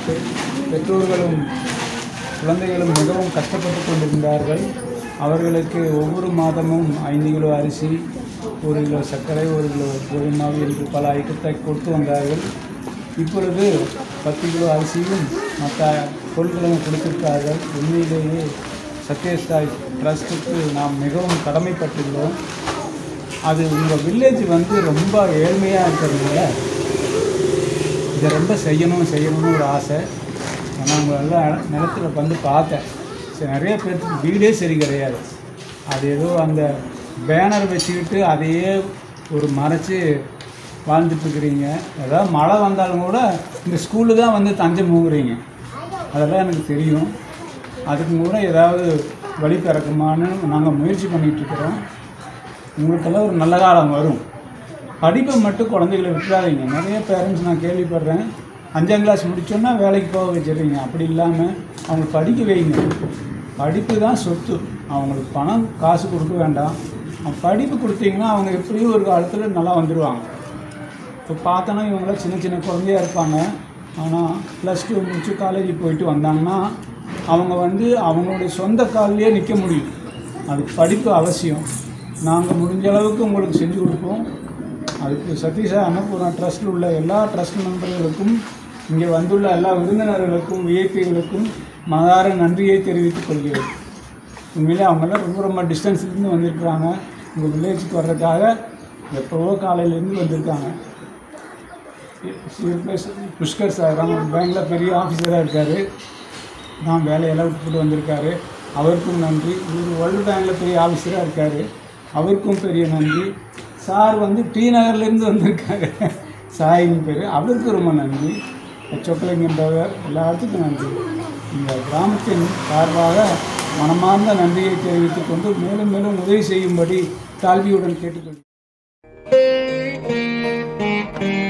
பெ- பெற்றோர்களும் குழந்தைகளும் மிகவும் கஷ்டப்பட்டு கொண்டிருந்தார்கள் அவர்களுக்கு ஒவ்வொரு மாதமும் ஐந்து கிலோ அரிசி ஒரு கிலோ சர்க்கரை ஒரு கிலோ கோதுமை மாவு என்று பல ஐட்டத்தை கொடுத்து வந்தார்கள் இப்பொழுது பத்து கிலோ அரிசியும் மற்ற பொருட்களையும் கொடுத்திருக்கிறார்கள் உண்மையிலேயே சத்யசாய் ட்ரஸ்ட்டுக்கு நாம் மிகவும் கடமைப்பட்டுள்ளோம் அது உங்கள் வில்லேஜ் வந்து ரொம்ப ஏழ்மையாக இருக்கிறதுனால இதை ரொம்ப செய்யணும் செய்யணும்னு ஒரு ஆசை ஆனால் உங்களை எல்லா நிலத்துல வந்து பார்த்தேன் சரி நிறைய பேருக்கு வீடே சரி கிடையாது அது ஏதோ அந்த பேனர் வச்சுக்கிட்டு அதையே ஒரு மறைச்சி வாழ்ந்துட்டுருக்குறீங்க ஏதாவது மழை வந்தாலும் கூட இந்த ஸ்கூலு தான் வந்து தஞ்சம் மூங்குறீங்க அதெல்லாம் எனக்கு தெரியும் அதுக்கு கூட ஏதாவது வழி பிறக்குமான்னு நாங்கள் முயற்சி பண்ணிகிட்ருக்குறோம் உங்களுக்கெல்லாம் ஒரு நல்ல காலம் வரும் படிப்பை மட்டும் குழந்தைகளை விட்டுறாதீங்க நிறைய பேரண்ட்ஸ் நான் கேள்விப்படுறேன் அஞ்சாம் கிளாஸ் முடிச்சோன்னா வேலைக்கு போக வச்சிடுறீங்க அப்படி இல்லாமல் அவங்க படிக்க வைங்க படிப்பு தான் சொத்து அவங்களுக்கு பணம் காசு கொடுக்க வேண்டாம் அவங்க படிப்பு கொடுத்தீங்கன்னா அவங்க எப்படியும் ஒரு காலத்தில் நல்லா வந்துடுவாங்க இப்போ பார்த்தோன்னா இவங்களாம் சின்ன சின்ன குழந்தையா இருப்பாங்க ஆனால் ப்ளஸ் டூ முடிச்சு காலேஜ் போயிட்டு வந்தாங்கன்னா அவங்க வந்து அவங்களுடைய சொந்த காலிலேயே நிற்க முடியும் அதுக்கு படிப்பு அவசியம் நாங்கள் முடிஞ்ச அளவுக்கு உங்களுக்கு செஞ்சு கொடுப்போம் அதுக்கு சதீஷா அன்னபூர்ணா ட்ரஸ்ட்டில் உள்ள எல்லா ட்ரஸ்ட் நண்பர்களுக்கும் இங்கே வந்துள்ள எல்லா விருந்தினர்களுக்கும் விஐபிகளுக்கும் மனதார நன்றியை தெரிவித்துக் கொள்கிறேன் உண்மையிலே அவங்கெல்லாம் ரொம்ப ரொம்ப டிஸ்டன்ஸ்லேருந்து வந்திருக்கிறாங்க உங்கள் வில்லேஜுக்கு வர்றதுக்காக எப்போவோ காலையிலேருந்து வந்திருக்காங்க சிஎஃப்எஸ் புஷ்கர் சார் அவங்க பேங்கில் பெரிய ஆஃபீஸராக இருக்கார் தான் வேலையெல்லாம் விட்டுட்டு வந்திருக்காரு அவருக்கும் நன்றி இவர் வேர்ல்டு பேங்கில் பெரிய ஆஃபீஸராக இருக்கார் அவருக்கும் பெரிய நன்றி சார் வந்து டி நகர்லேருந்து வந்திருக்காரு சாயின் பேர் அவருக்கு ரொம்ப நன்றி சொக்கலிங்கன்றவர் எல்லாத்துக்கும் நன்றி இந்த கிராமத்தின் சார்பாக மனமார்ந்த நன்றியை தெரிவித்துக் கொண்டு மேலும் மேலும் உதவி செய்யும்படி தாழ்வியுடன் கேட்டுக்கொள்கிறேன்